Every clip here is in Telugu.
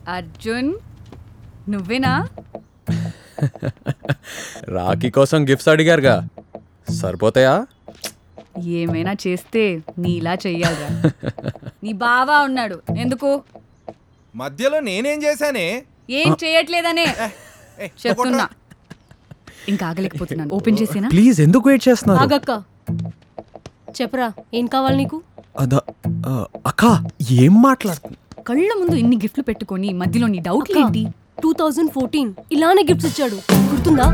అర్జున్ నువ్వేనా రాఖీ కోసం గిఫ్ట్స్ అడిగారుగా సరిపోతాయా ఏమైనా చేస్తే నీలా చెయ్యాలిరా నీ బావా ఉన్నాడు ఎందుకు మధ్యలో నేనేం చేశానే ఏం చేయట్లేదనే ఏయ్, చెప్తున్నా ఇంకా ఆగలేకపోతున్నాను ఓపెన్ చేసేనా ప్లీజ్ ఎందుకు వెయిట్ చేస్తున్నారు ఆగక్క చెప్పరా ఏం కావాలి నీకు అదా ఆ, అక్క ఏం మాట్లాడుతుంది కళ్ళ ముందు ఇన్ని గిఫ్ట్లు పెట్టుకొని మధ్యలో నీ డౌట్లు ఏంటి టూ థౌజండ్ ఫోర్టీన్ ఇలానే గిఫ్ట్స్ ఇచ్చాడు గుర్తుందా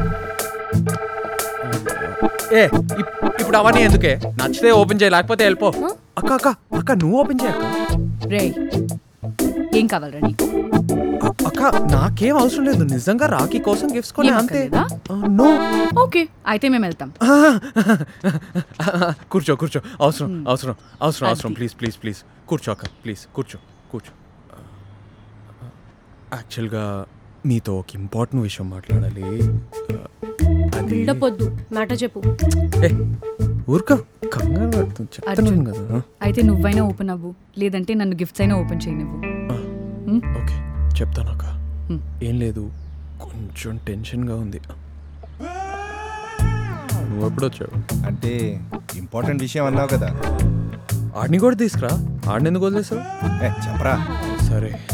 ఏ ఇప్- ఇప్పుడు అవన్నీ ఎందుకే నచ్చితే ఓపెన్ చేయి లేకపోతే వెళ్ళిపో అక్క అక్క అక్క నువ్వు ఓపెన్ చేయక్క రే ఏం కావాలరా నీకు అ- అక్క నాకేం అవసరం లేదు నిజంగా రాఖీ కోసం గిఫ్ట్స్ కొని ఏం అంతే అక్కర్లేదా? నో ఓకే అయితే మేము వెళ్తాం కూర్చో కూర్చో అవసరం అవసరం అవసరం అవసరం అది. ప్లీజ్ ప్లీజ్ ప్లీజ్ కూర్చో అక్క ప్లీజ్ కూర్చో కూర్చో యాక్చువల్గా మీతో ఒక ఇంపార్టెంట్ విషయం మాట్లాడాలి అది బిల్డప్ వద్దు మ్యాటర్ చెప్పు ఏ, ఊరుకో కంగారు పడుతుంది చెప్తున్నాను అర్జున్. కదా అయితే నువ్వైనా ఓపెన్ అవ్వు లేదంటే నన్ను గిఫ్ట్స్ అయినా ఓపెన్ చేయనివ్వు ఆ, హ్మ్? ఓకే చెప్తాను అక్క హ్మ్. ఏం లేదు కొంచెం టెన్షన్గా ఉంది నువ్వు ఎప్పుడు వచ్చావు అంటే ఇంపార్టెంట్ విషయం అన్నావు కదా ఆడిని కూడా తీసుకురా ఆడిని ఎందుకు వదిలేసావు ఏ చెప్పరా సరే